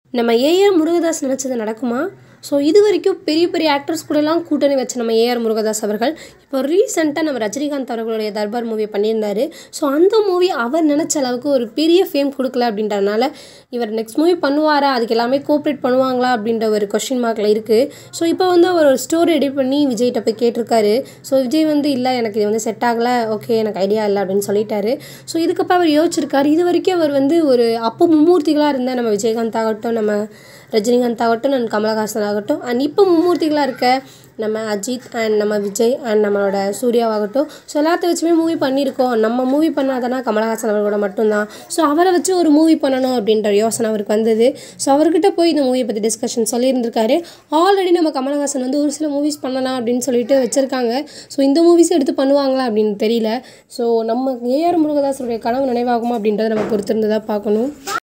நம்ம ஏஆர் முருகதாஸ் நினச்சது நடக்குமா ஸோ இது வரைக்கும் பெரிய பெரிய ஆக்டர்ஸ் கூடலாம் கூட்டணி வச்ச நம்ம ஏஆர் முருகதாஸ் அவர்கள் இப்போ ரீசெண்டாக நம்ம ரஜினிகாந்த் அவர்களுடைய தர்பார் மூவி பண்ணியிருந்தாரு ஸோ அந்த மூவி அவர் நினச்ச அளவுக்கு ஒரு பெரிய ஃபேம் கொடுக்கல அப்படின்றனால இவர் நெக்ஸ்ட் மூவி பண்ணுவாரா அதுக்கு எல்லாமே கோஆப்ரேட் பண்ணுவாங்களா அப்படின்ற ஒரு கொஷின் மார்க்கில் இருக்குது ஸோ இப்போ வந்து அவர் ஒரு ஸ்டோரி ரெடி பண்ணி விஜய்கிட்ட போய் கேட்டிருக்காரு ஸோ விஜய் வந்து இல்லை எனக்கு இது வந்து செட் ஆகலை ஓகே எனக்கு ஐடியா இல்லை அப்படின்னு சொல்லிட்டாரு ஸோ இதுக்கப்புறம் அவர் யோசிச்சிருக்காரு இது வரைக்கும் அவர் வந்து ஒரு அப்போ மும்மூர்த்திகளாக இருந்த நம்ம விஜயகாந்த் ஆகட்டும் நம்ம ரஜினிகாந்த் ஆகட்டும் அண்ட் கமலஹாசன் ஆகட்டும் அண்ட் இப்போ மும்மூர்த்திகளாக இருக்க நம்ம அஜித் அண்ட் நம்ம விஜய் அண்ட் நம்மளோட சூர்யாவாகட்டும் ஸோ எல்லாத்த வச்சுமே மூவி பண்ணியிருக்கோம் நம்ம மூவி பண்ணாதானா கமலஹாசன் அவர்களோட மட்டும்தான் ஸோ அவரை வச்சு ஒரு மூவி பண்ணணும் அப்படின்ற யோசனை அவருக்கு வந்தது ஸோ அவர்கிட்ட போய் இந்த மூவியை பற்றி டிஸ்கஷன் சொல்லியிருந்திருக்காரு ஆல்ரெடி நம்ம கமலஹாசன் வந்து ஒரு சில மூவிஸ் பண்ணலாம் அப்படின்னு சொல்லிட்டு வச்சுருக்காங்க ஸோ இந்த மூவிஸும் எடுத்து பண்ணுவாங்களா அப்படின்னு தெரியல ஸோ நம்ம ஏஆர் முருகதாஸருடைய கனவு நினைவாகுமா அப்படின்றத நம்ம பொறுத்திருந்து தான் பார்க்கணும்